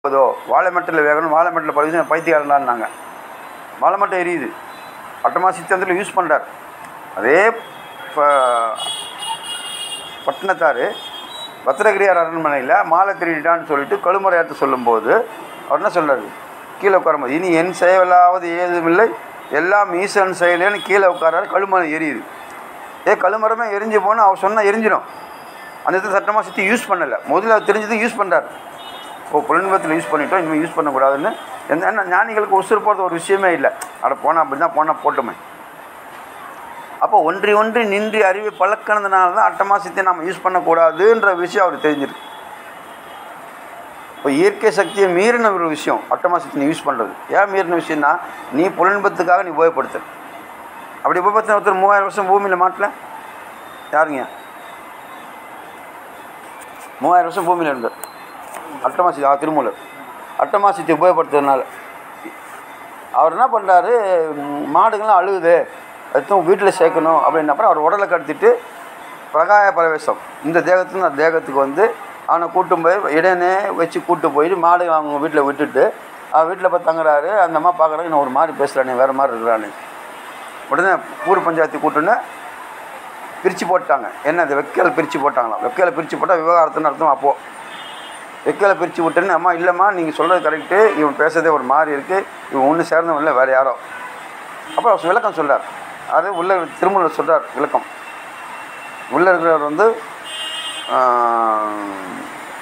ஏதோ வாழை மட்டில் வேகணும் வாழை மட்டில் பழகி பைத்தியாரண்டான்னாங்க வாழை மட்டை எரியுது அட்டமா சித்தந்தில் யூஸ் பண்ணுறார் அதே ப- பட்டினத்தார் பத்திரகிரியார் அரண்மனையில் மாலை திருடிட்டான்னு சொல்லிட்டு கழுமறையாற்ற சொல்லும்போது அவர் என்ன சொல்றாரு கீழே உட்காரும்போது இனி என் செயலாவது ஏதுமில்லை எல்லாம் ஈசன் செயலேன்னு கீழே உட்காராரு கழுமறை எரியுது ஏ கழுமரமே எரிஞ்சு போனால் அவர் சொன்னால் எரிஞ்சிடும் அந்த இடத்துல சட்டமாக சுற்றி யூஸ் பண்ணலை முதல்ல அவர் தெரிஞ்சது யூஸ் பண்ணுறாரு ஓ புலன்பத்தில் யூஸ் பண்ணிட்டோம் இனிமேல் யூஸ் பண்ணக்கூடாதுன்னு எந்த ஏன்னா ஞானிகளுக்கு உசுறு போகிறது ஒரு விஷயமே இல்லை அட போனால் அப்படி தான் போனால் போட்டுமே அப்போ ஒன்றி ஒன்றி நின்றி அறிவை பழக்கினதுனால தான் அட்டமாசித்தை நம்ம யூஸ் பண்ணக்கூடாதுன்ற விஷயம் அவருக்கு தெரிஞ்சிருக்கு இப்போ இயற்கை சக்தியை மீறின ஒரு விஷயம் அட்டமாசித்தை நீ யூஸ் பண்ணுறது ஏன் மீறின விஷயம்னா நீ புலன்பத்துக்காக நீ உபயோகப்படுத்து அப்படி உபயோகப்படுத்தின ஒருத்தர் மூவாயிரம் வருஷம் பூமியில் மாட்டல யாருங்க மூவாயிரம் வருஷம் பூமியில் இருந்தார் அட்டமாசி ஆ திருமூலர் அட்டமாசித்தை உபயோகப்படுத்துறதுனால அவர் என்ன பண்ணுறாரு மாடுங்கள்லாம் அழுகுது அதுவும் வீட்டில் சேர்க்கணும் அப்படின்னப்பறம் அவர் உடலை கடத்திட்டு பிரகாய பிரவேசம் இந்த தேகத்துக்கு அந்த தேகத்துக்கு வந்து அவனை கூட்டு போய் இடையனே வச்சு கூட்டு போயிட்டு மாடுகள் அவங்க வீட்டில் விட்டுட்டு அவன் வீட்டில் போய் தங்குறாரு அந்த அம்மா பார்க்குறாங்க நான் ஒரு மாதிரி பேசுகிறானே வேறு மாதிரி இருக்கிறானே உடனே ஊர் பஞ்சாயத்து கூட்டுன்னு பிரித்து போட்டாங்க என்ன இந்த வெக்கையில் பிரித்து போட்டாங்களாம் வெக்கையில் பிரித்து போட்டால் விவகாரத்துன்னு அர்த்தம் அப்போது வெக்கையில் பிரித்து விட்டுன்னு அம்மா இல்லைம்மா நீங்கள் சொல்கிறது கரெக்டு இவன் பேசுறதே ஒரு மாதிரி இருக்குது இவன் ஒன்று சேர்ந்தவன் இல்லை வேறு யாரோ அப்புறம் அவர் விளக்கம் சொல்றார் அது உள்ள திருமூலர் சொல்றார் விளக்கம் உள்ளே இருக்கிறவர் வந்து ஆஹ்,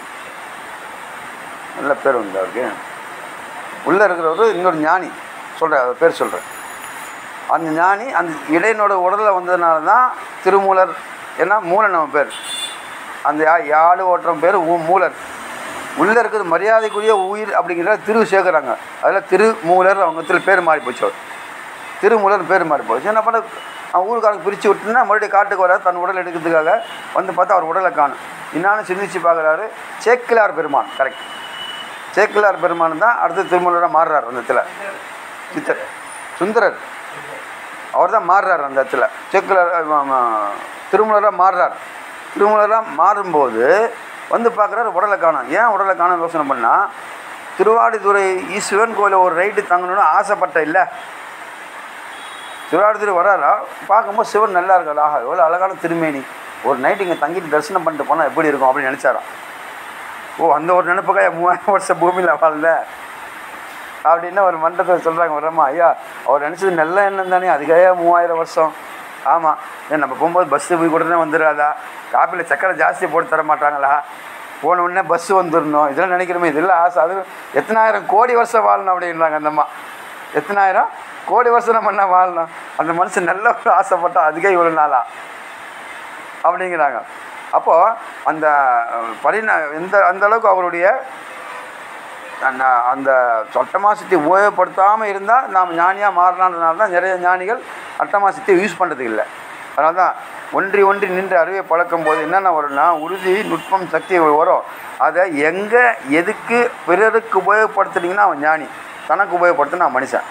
நல்ல பேர் வந்து அவருக்கு உள்ளே இருக்கிறவர் இன்னொரு ஞானி சொல்கிறார் அவர் பேர் சொல்கிறேன் அந்த ஞானி அந்த இடையனோட உடலில் வந்ததுனால தான் திருமூலர் ஏன்னா மூலன் நம்ம பேர் அந்த யா யாழ் ஓட்டுறவன் பேர் ஊ மூலர் உள்ளே இருக்கிறது மரியாதைக்குரிய உயிர் அப்படிங்கிற திரு சேர்க்குறாங்க அதில் திருமூலர் அவங்க திரு பேர் மாறி போச்சு அவர் திருமூலர் பேர் மாறி போச்சு என்ன பண்ண அவன் ஊருக்காரங்க பிரித்து விட்டுனா மறுபடியும் காட்டுக்கு வர தன் உடல் எடுக்கிறதுக்காக வந்து பார்த்தா அவர் உடலை காணும் என்னான்னு சிந்திச்சு பார்க்குறாரு சேக்கிலார் பெருமான் கரெக்ட் சேக்கிலார் பெருமான் தான் அடுத்து திருமூலராக மாறுறார் அந்த இடத்துல சித்தர் சுந்தரர் அவர் தான் மாறுறார் அந்த இடத்துல சேக்கிலார் திருமூலராக மாறுறார் திருமூலராக மாறும்போது வந்து பார்க்குறாரு உடலை காணும் ஏன் உடலை காணும் யோசனை பண்ணால் திருவாடிதுறை ஈஸ்வரன் கோயிலில் ஒரு ரைட்டு தங்கணும்னு ஆசைப்பட்ட இல்லை திருவாரூர் வராரா பார்க்கும்போது சிவன் நல்லா இருக்காரு ஆஹா எவ்வளோ அழகான திருமேனி ஒரு நைட் இங்கே தங்கிட்டு தரிசனம் பண்ணிட்டு போனால் எப்படி இருக்கும் அப்படின்னு நினச்சாராம் ஓ அந்த ஒரு நினைப்புக்காக மூவாயிரம் வருஷம் பூமியில் வாழ்ந்த அப்படின்னு ஒரு மண்டபத்தில் சொல்கிறாங்க வரமா ஐயா அவர் நினச்சது நல்ல எண்ணம் தானே அதுக்காக மூவாயிரம் வருஷம் ஆமாம் ஏன் நம்ம போகும்போது பஸ்ஸு போய் உடனே வந்துடாதா காப்பியில் சக்கரை ஜாஸ்தி போட்டு தர மாட்டாங்களா போன உடனே பஸ்ஸு வந்துடணும் இதெல்லாம் நினைக்கிறோமே இதெல்லாம் ஆசை அது எத்தனாயிரம் கோடி வருஷம் வாழணும் அப்படின்றாங்க அந்த அம்மா எத்தனாயிரம் கோடி வருஷம் நம்ம என்ன வாழணும் அந்த மனுஷன் நல்ல ஒரு ஆசைப்பட்டா அதுக்கே இவ்வளோ நாளா அப்படிங்கிறாங்க அப்போது அந்த அஹ், பரிணா எந்த அந்த அளவுக்கு அவருடைய அந்த அந்த அட்டமாசத்தை உபயோகப்படுத்தாமல் இருந்தால் நாம் ஞானியாக மாறலான்றதுனால தான் நிறைய ஞானிகள் அட்டமாசத்தை யூஸ் பண்ணுறது இல்லை அதனால தான் ஒன்றி ஒன்றி நின்று அறிவை பழக்கும் போது என்னென்ன வரும்னா உறுதி நுட்பம் சக்தி வரும் அதை எங்கே எதுக்கு பிறருக்கு உபயோகப்படுத்துனீங்கன்னா அவன் ஞானி தனக்கு உபயோகப்படுத்தினா மனுஷன்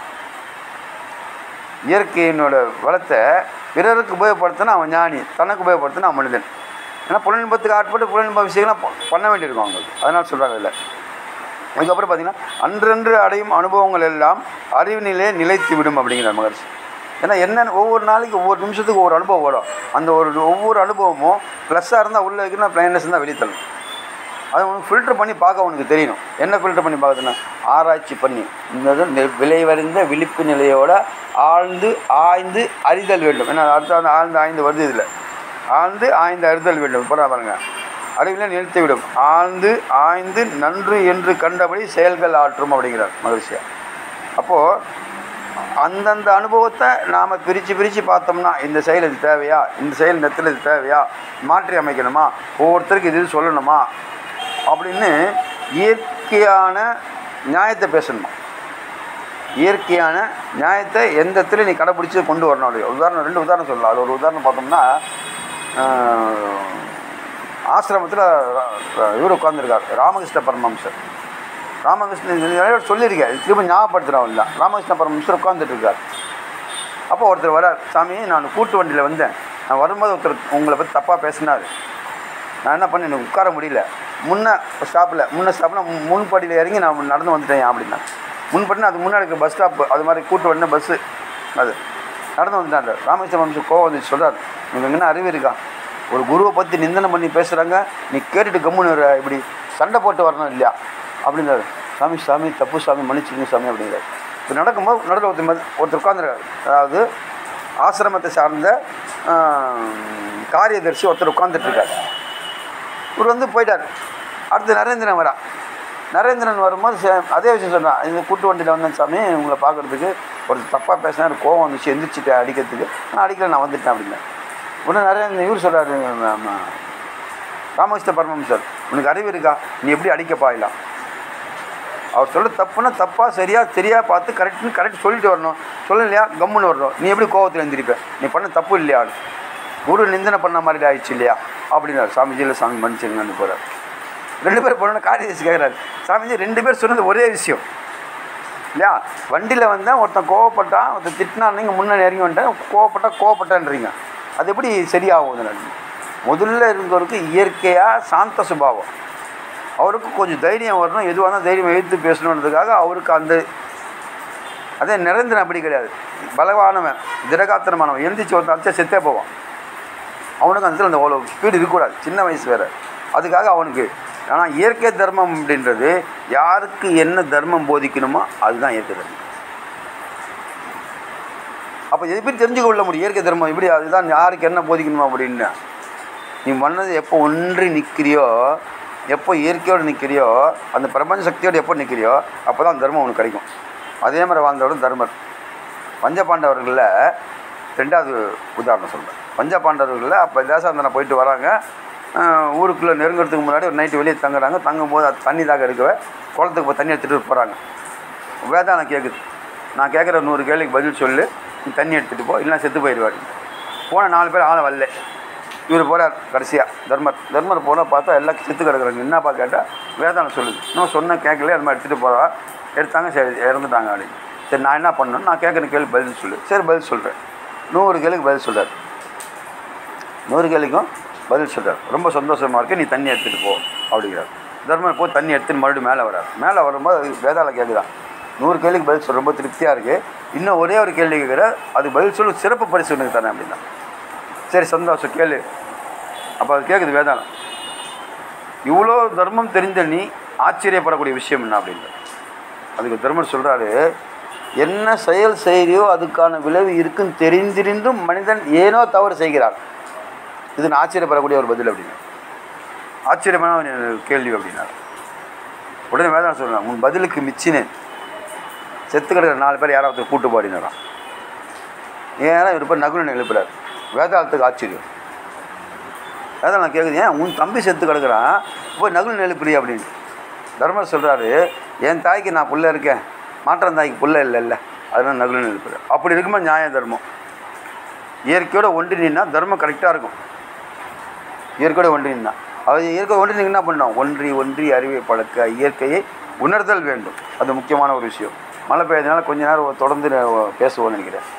இயற்கையினோட வளத்தை பிறருக்கு உபயோகப்படுத்தினா அவன் ஞானி தனக்கு உபயோகப்படுத்தினா அவன் மனிதன் ஏன்னா புலனின்பத்துக்கு ஆட்பட்டு புலனின்ப விஷயங்கள்லாம் ப- பண்ண வேண்டியிருக்கும் அவங்களுக்கு அதனால் சொல்கிறாங்க இல்லை அதுக்கப்புறம் பார்த்தீங்கன்னா அன்றன்று அடையும் அனுபவங்கள் எல்லாம் அறிவினிலே நிலைத்து விடும் அப்படிங்கிற மகர்ஷி ஏன்னா என்னென்ன ஒவ்வொரு நாளைக்கு ஒவ்வொரு நிமிஷத்துக்கு ஒவ்வொரு அனுபவம் வரும் அந்த ஒரு ஒவ்வொரு அனுபவமும் ப்ளஸ்ஸாக இருந்தால் உள்ளே இருக்குன்னா ப்ளைனஸ் தான் வெளியே தள்ளும் அதை உனக்கு ஃபில்டர் பண்ணி பார்க்க உனக்கு தெரியணும் என்ன ஃபில்டர் பண்ணி பார்க்குதுன்னா ஆராய்ச்சி பண்ணி இந்த நெ- விளைவறிந்த விழிப்பு நிலையோட ஆழ்ந்து ஆய்ந்து அறிதல் வேண்டும் ஏன்னா அடுத்த அந்த ஆழ்ந்து ஆய்ந்து வருது இதில் ஆழ்ந்து ஆய்ந்து அறிதல் வேண்டும் போகிறா பாருங்க அறிவிலே நிறுத்தி விடும் ஆழ்ந்து ஆய்ந்து நன்று என்று கண்டபடி செயல்கள் ஆற்றும் அப்படிங்கிறார் மகிழ்ச்சியா அப்போது அந்தந்த அனுபவத்தை நாம் பிரித்து பிரித்து பார்த்தோம்னா இந்த செயல் இது தேவையா இந்த செயல் இந்த இடத்துல இது தேவையா மாற்றி அமைக்கணுமா ஒவ்வொருத்தருக்கு இது இது சொல்லணுமா அப்படின்னு இயற்கையான நியாயத்தை பேசணுமா இயற்கையான நியாயத்தை எந்த இடத்துல நீ கடைப்பிடிச்சி கொண்டு வரணும் அப்படி உதாரணம் ரெண்டு உதாரணம் சொல்லலாம் அது ஒரு உதாரணம் பார்த்தோம்னா ஆசிரமத்தில் இவர் உட்காந்துருக்கார் ராமகிருஷ்ண பரமஹம்சர் ராமகிருஷ்ணன் இது நிறைய வாட்டி சொல்லியிருக்கேன் இது திரும்ப ஞாபகப்படுத்துகிறவன் தான் ராமகிருஷ்ண பரமஹம்சர் உட்காந்துட்டு இருக்கார் அப்போ ஒருத்தர் வரார் சாமி நான் கூட்டு வண்டியில் வந்தேன் நான் வரும்போது ஒருத்தர் உங்களை பற்றி தப்பாக பேசினார் நான் என்ன பண்ணேன் எனக்கு உட்கார முடியல முன்ன ஸ்டாப்பில் முன்ன ஸ்டாப்பில் முன்படியில் இறங்கி நான் நடந்து வந்துட்டேன் அப்படின்னா முன்படினா அது முன்னாடி இருக்க பஸ் ஸ்டாப் அது மாதிரி கூட்டு உடனே பஸ்ஸு அது நடந்து வந்துட்டாங்க ராமேஸ்வரம் வம்சம் கோவம் வந்து சொல்கிறார் நீங்கள் என்ன அறிவு இருக்கா ஒரு குருவை பற்றி நிந்தனை பண்ணி பேசுகிறாங்க நீ கேட்டுட்டு கம்முன்னு வர இப்படி சண்டை போட்டு வரணும் இல்லையா அப்படிங்கிறாரு சாமி சாமி தப்பு சாமி மன்னிச்சுங்க சாமி அப்படிங்கிறார் இப்போ நடக்கும்போது நடுவில் ஒருத்தர் மதி- ஒருத்தர் உட்காந்துருக்காரு அதாவது ஆசிரமத்தை சார்ந்த ஆஹ், காரியதர்சி ஒருத்தர் உட்காந்துட்டு இருக்காரு இவர் வந்து போயிட்டார் அடுத்து நரேந்திரன் வரா நரேந்திரன் வரும்போது சே- அதே விஷயம் சொன்னான் இந்த கூட்டு வண்டியில் வந்தேன் சாமி உங்களை பார்க்கறதுக்கு ஒரு தப்பாக பேசினா எனக்கு கோவம் வந்துச்சு எந்திரிச்சிட்டு அடிக்கிறதுக்கு நான் அடிக்கல நான் வந்துட்டேன் அப்படின்னேன் உடனே நரேந்திரன் இவர் சொல்கிறாரு ராமகிருஷ்ண பரமஹம்சர் உனக்கு அறிவு இருக்கா நீ எப்படி அடிக்க பாயலாம் அவர் சொல்ல தப்புன்னா தப்பாக சரியா சரியா பார்த்து கரெக்ட்னு கரெக்ட் சொல்லிட்டு வரணும் சொல்லலையா கம்முன்னு வரணும் நீ எப்படி கோவத்தில் எழுந்திருப்ப நீ பண்ண தப்பு இல்லையா குரு நிந்தனை பண்ண மாதிரி ஆயிடுச்சு இல்லையா அப்படின்னாரு சாமிஜியில் சாமி மன்னிச்சுங்கன்னு போகிறார் ரெண்டு பேர் போனோன்னு காரியதேசி கேட்குறாரு சாமிஜி ரெண்டு பேர் சொன்னது ஒரே விஷயம் இல்லையா வண்டியில் வந்தேன் ஒருத்தன் கோவப்பட்டான் ஒருத்தன் திட்டினான் நீங்கள் முன்னே இறங்கி வந்துட்டேன் கோவப்பட்டா கோவப்பட்டான்றீங்க அது எப்படி சரியாகும் நான் முதல்ல இருந்தவருக்கு இயற்கையாக சாந்த சுபாவம் அவருக்கு கொஞ்சம் தைரியம் வரணும் எதுவாக இருந்தால் தைரியம் எழுத்து பேசணுன்றதுக்காக அவருக்கு அந்த அதே நிரந்தரம் அப்படி கிடையாது பலவானவன் திடகாத்திரமானவன் எழுந்திரிச்சு ஒருத்தன் அடிச்சா செத்தே போவான் அவனுக்கு அந்த இடத்துல அந்த அவ்வளோ ஸ்பீடு இருக்கக்கூடாது சின்ன வயசு வேறு அதுக்காக அவனுக்கு ஆனால் இயற்கை தர்மம் அப்படின்றது யாருக்கு என்ன தர்மம் போதிக்கணுமோ அதுதான் இயற்கை தர்மம் அப்போ எது பேர் தெரிஞ்சுக்க கொள்ள முடியும் இயற்கை தர்மம் இப்படி அதுதான் யாருக்கு என்ன போதிக்கணுமோ அப்படின்னு நீ மனது எப்போ ஒன்றி நிற்கிறியோ எப்போ இயற்கையோடு நிற்கிறியோ அந்த பிரபஞ்ச சக்தியோடு எப்போ நிற்கிறியோ அப்போ தான் தர்மம் உனக்கு கிடைக்கும் அதே மாதிரி வாழ்ந்தவரும் தர்மர் பஞ்சபாண்டவர்களில் ரெண்டாவது உதாரணம் சொல்கிறேன் பஞ்சபாண்டவர்களில் அப்போ தேசாந்தனை போயிட்டு வராங்க அஹ் ஊருக்குள்ளே நெருங்கிறதுக்கு முன்னாடி ஒரு நைட்டு வெளியே தங்குறாங்க தங்கும்போது அது தண்ணி தாக எடுக்கவே குளத்துக்கு போய் தண்ணி எடுத்துகிட்டு போகிறாங்க வேதாளம் கேட்குது நான் கேட்குற நூறு கேள்விக்கு பதில் சொல்லு நீ தண்ணி எடுத்துகிட்டு போ இல்லைன்னா செத்து போயிடுவாரு போன நாலு பேர் ஆளை வரல இவர் போகிறார் கடைசியாக தர்மர் தர்மர் போனால் பார்த்தா எல்லாம் செத்து கிடக்குறாங்க என்னப்பா கேட்டால் வேதாளம் சொல்லுது இன்னும் சொன்ன கேட்கல அது மாதிரி எடுத்துகிட்டு போகிறா எடுத்தாங்க சரி இறந்துட்டாங்க அப்படின்னு சரி நான் என்ன பண்ணணும் நான் கேட்குற கேள்வி பதில் சொல்லு சரி பதில் சொல்கிறேன் நூறு கேள்விக்கு பதில் சொல்கிறார் நூறு கேள்விக்கும் பதில் சொல்கிறார் ரொம்ப சந்தோஷமாக இருக்கு நீ தண்ணி எடுத்துகிட்டு போ அப்படிங்கிறார் தர்மர் போய் தண்ணி எடுத்துன்னு மறுபடியும் மேலே வரார் மேலே வரும்போது வேதாள கேட்குதான் நூறு கேள்விக்கு பதில் சொல்ல ரொம்ப திருப்தியாக இருக்குது இன்னும் ஒரே ஒரு கேள்வி கேட்குற அது பதில் சொல்லு சிறப்பு பரிசு உனக்கு தரேன் அப்படின்னா சரி சந்தோஷம் கேளு அப்போ அது கேட்குது வேதாளம் இவ்வளோ தர்மம் தெரிஞ்ச நீ ஆச்சரியப்படக்கூடிய விஷயம் என்ன அப்படின்ற அதுக்கு தர்மர் சொல்கிறாரு என்ன செயல் செய்கிறியோ அதுக்கான விளைவு இருக்குன்னு தெரிந்திருந்தும் மனிதன் ஏனோ தவறு செய்கிறான் இது நான் ஆச்சரியப்படக்கூடிய ஒரு பதில் அப்படின்னு ஆச்சரியமான ஒரு கேள்வி அப்படின்னாரு உடனே வேதாளம் சொல்கிறான் உன் பதிலுக்கு மிச்சினேன் செத்து கிடக்கிற நாலு பேர் யாராவது கூட்டு பாடினாராம் ஏன்னா இவர் பேர் நகுலன் எழுப்புறார் வேதாளத்துக்கு ஆச்சரியம் வேதாளம் கேட்குது ஏன் உன் தம்பி செத்து கிடக்குறான் போய் நகுலன் எழுப்புறி அப்படின்னு தர்மர் சொல்கிறாரு என் தாய்க்கு நான் புள்ள இருக்கேன் மாற்றம் தாய்க்கு புள்ள இல்லை இல்லை அதனால் நகுலன் எழுப்புறேன் அப்படி இருக்கும்போது நியாய தர்மம் இயற்கையோட ஒன்றி நின்னா தர்மம் கரெக்டாக இருக்கும் இயற்கையோட ஒன்றி நின்னா அது இயற்கை ஒன்றி நீங்கள் என்ன பண்ணோம் ஒன்றி ஒன்றி அறிவை பழக்க இயற்கையை உணர்தல் வேண்டும் அது முக்கியமான ஒரு விஷயம் மழை பெய்யறதுனால கொஞ்ச நேரம் தொடர்ந்து நான் பேசுவோம்னு நினைக்கிறேன்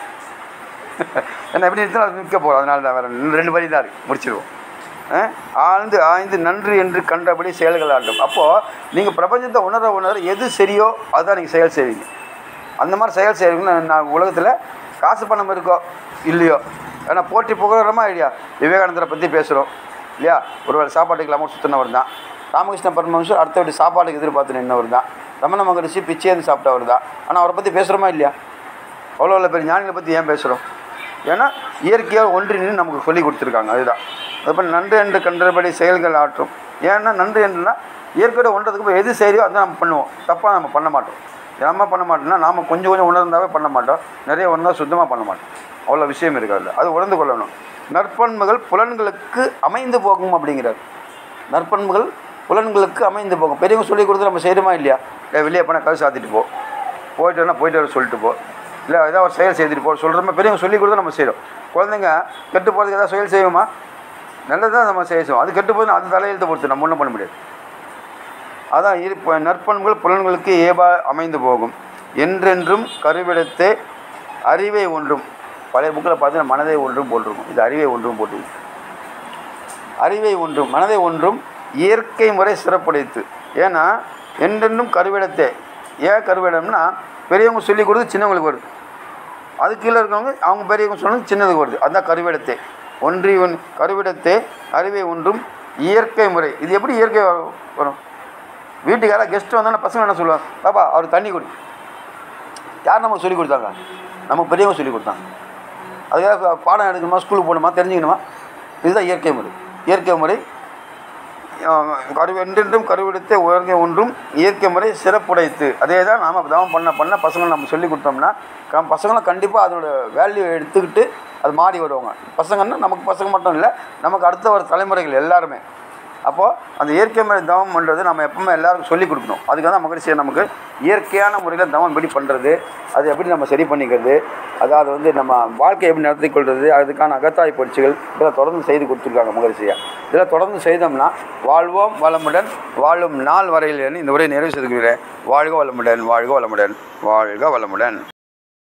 ஏன்னா எப்படி இருந்தாலும் அது நிற்க போகிறோம் அதனால தான் வேறு ரெண்டு வரி தான் இருக்கு முடிச்சிடுவோம் அஹ், ஆழ்ந்து ஆய்ந்து நன்று என்று கண்டபடி செயல்கள் ஆட்டும் அப்போது நீங்கள் பிரபஞ்சத்தை உணர உணர எது சரியோ அதுதான் நீங்கள் செயல் செய்வீங்க அந்த மாதிரி செயல் செய்வீங்கன்னு நான் உலகத்தில் காசு பணம் இருக்கோ இல்லையோ ஏன்னா போட்டி புகழறமா இல்லையா விவேகானந்தரை பற்றி பேசுகிறோம் இல்லையா ஒருவேளை சாப்பாட்டுக்கு இல்லாமல் சுற்றினவர் தான் ராமகிருஷ்ண பரமஹம்சர் அடுத்த வாட்டி சாப்பாட்டுக்கு எதிர்பார்த்து நின்றவர் தான் ரமண மகரிஷி பிச்சையேந்து சாப்பிட்டவர் தான் ஆனால் அவரை பற்றி பேசுகிறோமா இல்லையா அவ்வளோ அவ்வளோ பெரிய ஞானிகளை பற்றி ஏன் பேசுகிறோம் ஏன்னா இயற்கையாக ஒன்றி நின்று நமக்கு சொல்லி கொடுத்துருக்காங்க அதுதான் அதுபோல் நன்று என்று கண்டபடி செயல்கள் ஆற்றும் ஏன்னா நன்று என்றுனா இயற்கையோட ஒன்றதுக்கு போய் எது சரியோ அதை நம்ம பண்ணுவோம் தப்பாக நம்ம பண்ண மாட்டோம் நம்ம பண்ண மாட்டோம்னா நாம் கொஞ்சம் கொஞ்சம் உணர்ந்தாவே பண்ண மாட்டோம் நிறைய உணர்ந்தால் சுத்தமாக பண்ண மாட்டோம் அவ்வளோ விஷயம் இருக்காது அது உணர்ந்து கொள்ளணும் நற்பண்புகள் புலன்களுக்கு அமைந்து போகும் அப்படிங்கிறார் நற்பண்புகள் புலன்களுக்கு அமைந்து போகும் பெரியவங்க சொல்லி கொடுத்து நம்ம செய்கிறோமா இல்லையா இல்லை வெளியே போனால் கதை சாத்திட்டு போ போயிட்டு வரனா போயிட்டு வர சொல்லிட்டு போ இல்லை ஏதாவது ஒரு செயல் செய்துட்டு போ சொல்கிறோமா பெரியவங்க சொல்லி கொடுத்து நம்ம செய்கிறோம் குழந்தைங்க கெட்டு போகிறதுக்கு ஏதாவது செயல் செய்வோமா நல்லதான் நம்ம செய்வோம் அது கெட்டு போகுது அது தலையெழுத்து பொறுத்து நம்ம ஒன்றும் பண்ண முடியாது அதான் இரு ப- நற்பண்புகள் புலன்களுக்கு ஏபா அமைந்து போகும் என்றென்றும் கருவிடத்தே அறிவை ஒன்றும் பழைய புக்கில் பார்த்தீங்கன்னா மனதை ஒன்றும் போட்டிருக்கும் இது அறிவை ஒன்றும் போட்டிருக்கும் அறிவை ஒன்றும் மனதை ஒன்றும் இயற்கை முறை சிறப்புடைத்து ஏன்னா என்றென்றும் கருவிடத்தே ஏன் கருவிடம்னா பெரியவங்க சொல்லி கொடுத்து சின்னவங்களுக்கு வருது அது கீழே இருக்கவங்க அவங்க பெரியவங்க சொன்னது சின்னதுக்கு வருது அதுதான் கருவிடத்தே ஒன்றி ஒன் கருவிடத்தே அறிவை ஒன்றும் இயற்கை முறை இது எப்படி இயற்கை வ- வரும் வீட்டுக்கு யாராவது கெஸ்ட் வந்தோன்னா பசங்க என்ன சொல்லுவாங்க பாப்பா அவர் தண்ணி குடி யார் நமக்கு சொல்லி கொடுத்தாங்க நமக்கு பெரியவங்க சொல்லி கொடுத்தாங்க அதுக்காக பாடம் எடுக்கணுமா ஸ்கூலுக்கு போகணுமா தெரிஞ்சுக்கணுமா இதுதான் இயற்கை முறை இயற்கை முறை கரு என்றென்றும் கருவெடுத்தே உயர்ந்த ஒன்றும் இயற்கை முறை சிறப்புடைத்து அதே தான் நாம் தவம் பண்ண பண்ண பசங்களை நம்ம சொல்லி கொடுத்தோம்னா கம் பசங்களும் கண்டிப்பாக அதோட வேல்யூ எடுத்துக்கிட்டு அது மாறி வருவாங்க பசங்கன்னா நமக்கு பசங்க மட்டும் இல்லை நமக்கு அடுத்த ஒரு தலைமுறைகள் எல்லாருமே அப்போது அந்த இயற்கை முறை தவம் பண்ணுறது நம்ம எப்பவுமே எல்லாருக்கும் சொல்லிக் கொடுக்கணும் அதுக்காக தான் மகிழ்ச்சியை நமக்கு இயற்கையான முறையில் தவம் எப்படி பண்ணுறது அது எப்படி நம்ம சரி பண்ணிக்கிறது அதாவது வந்து நம்ம வாழ்க்கையை எப்படி நடத்தி கொள்வது அதுக்கான அகத்தாய் பயிற்சிகள் இதெல்லாம் தொடர்ந்து செய்து கொடுத்துருக்காங்க மகிழ்ச்சியை இதெல்லாம் தொடர்ந்து செய்தோம்னா வாழ்வோம் வளமுடன் வாழும் நாள் வரையில் இந்த உரையை நிறைவு செய்துக்கிறேன் வாழ்க வளமுடன் வாழ்க வளமுடன் வாழ்க வளமுடன்